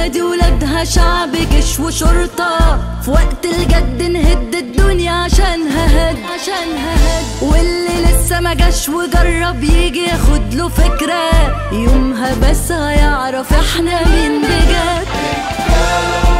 ونادي ولادها شعب جيش وشرطة في وقت الجد نهد الدنيا عشانها هد عشانها هد واللي لسه ما جاش وجرب يجي ياخد له فكرة يومها بس هيعرف احنا مين بجد